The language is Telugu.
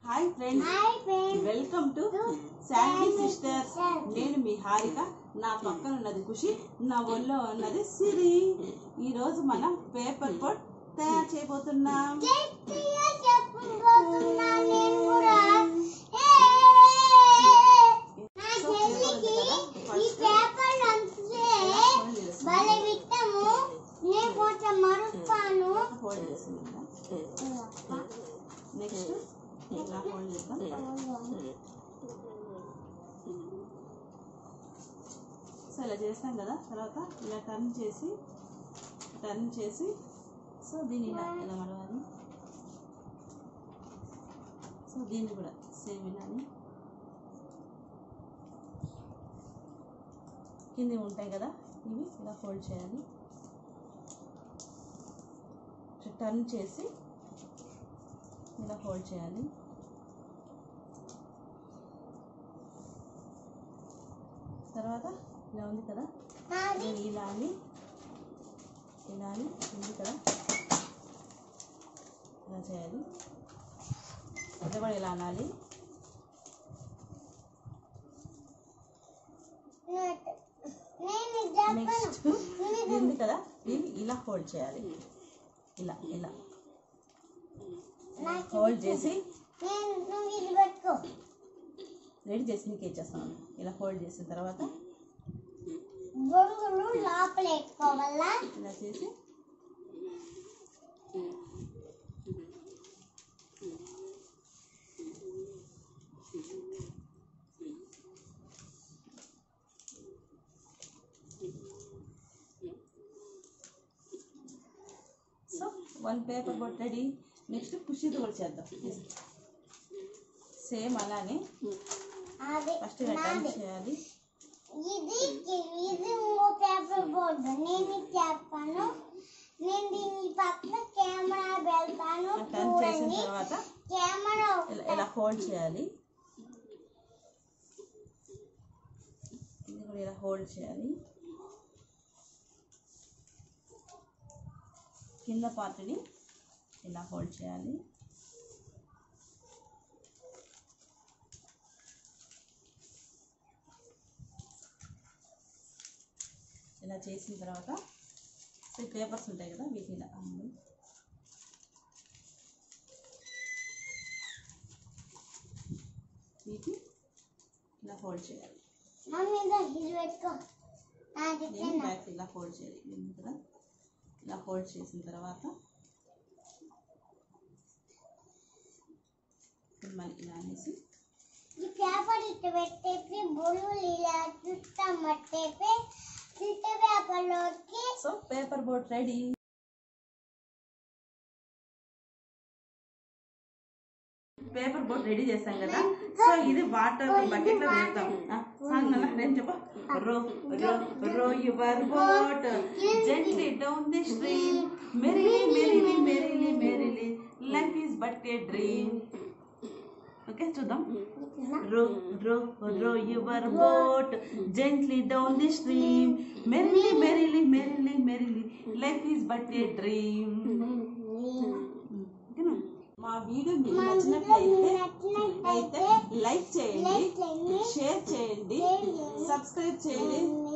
Hi friends hi friends welcome to Sandy sisters నేను మీ హారిక నా పక్కన ఉన్నది ఖుషి నా ఒళ్ళో ఉన్నది సిరి ఈ రోజు మనం పేపర్ బోట్ తయారు చేయబోతున్నాం గట్టిగా చెప్పబోతున్నా నేను కూడా ఏ! నా చెల్లికి ఈ పేపర్ అంతే భలే విత్తము నేను కొంచెం మరుస్తాను హోల్డ్ చేస్తున్నాం నెక్స్ట్ ఇలా హోల్డ్ చేద్దాం సో ఇలా చేస్తాం కదా తర్వాత ఇలా టర్న్ చేసి టర్న్ చేసి సో దీన్ని ఇలా ఇలా మడవాలి సో దీన్ని కూడా సేమ్ ఇలానే కింద ఉంటాయి కదా ఇవి ఇలా ఫోల్డ్ చేయాలి టర్న్ చేసి ఇలా ఫోల్డ్ చేయాలి తర్వాత ఇలా ఉంది కదా నాది దీన్ని ఇలా అని ఇలా అని ఉంది కదా ఇలా చేయాలి అది కూడా ఇలా అనాలి నేను చెప్పను నెక్స్ట్ ఇది ఉంది కదా దీన్ని ఇలా హోల్డ్ చేయాలి ఇలా ఇలా నాకు హోల్డ్ చేసి నేను నువ్వు ఇది పెట్టుకో రెడీ చేసి నీకు ఇచ్చేస్తాను ఇలా హోల్డ్ చేసిన తర్వాత బొంగులు లోపల పెట్టుకోవాలా ఇలా చేసి so one paper boat ready next ఖుషిది కూడా చేద్దాం సేమ్ అలానే అది ఫస్ట్ ఇలా టర్న్ నాది చేయాలి ఇది ఇది ఇంకో పేపర్ బోర్డు నేను ఇది చెప్పాను నేను దీని పక్కన కెమెరా పెడతాను ఇలా టర్న్ చేసిన చూడండి తర్వాత కెమెరా ఇలా ఇలా హోల్డ్ చేయాలి ఇది కూడా ఇలా హోల్డ్ చేయాలి కింద పార్ట్ని ఇలా హోల్డ్ చేయాలి ఇలా చేసిన తర్వాత ఈ పేపర్స్ ఉంటాయి కదా వీటిని ఇలా అమ్ము. వీటిని ఇలా హోల్డ్ చేయాలి మమ్మీ ఇదో ఇది పెట్టుకో నాది నేను చిన్న బ్యాక్ ఇలా హోల్డ్ చేయాలి ఇది ఉంది కదా ఇలా హోల్డ్ చేసిన తర్వాత ఇప్పుడు మళ్ళీ ఇలా అనేసి ఈ పేపర్ ఇట్టు పెట్టేసి బొల్లు ఇలా చుట్టం పట్టేసి చుట్ట పేపర్లోకి so paper boat ready paper boat ready చేస్తాం కదా సో ఇది వాటర్ బకెట్ లో వేస్తాం ఆ, సాంగ్ అన్న నేను చెప్ప row row row your boat gently down the stream merrily merrily merrily merrily life is but a dream okay చూద్దాం row, row, row your boat gently down the stream. Merrily, merrily, merrily, merrily, life is but a dream. ఓకేనా? మా వీడియో మీకు నచ్చినట్లయితే అయితే లైక్ చేయండి షేర్ చేయండి సబ్స్క్రైబ్ చేయండి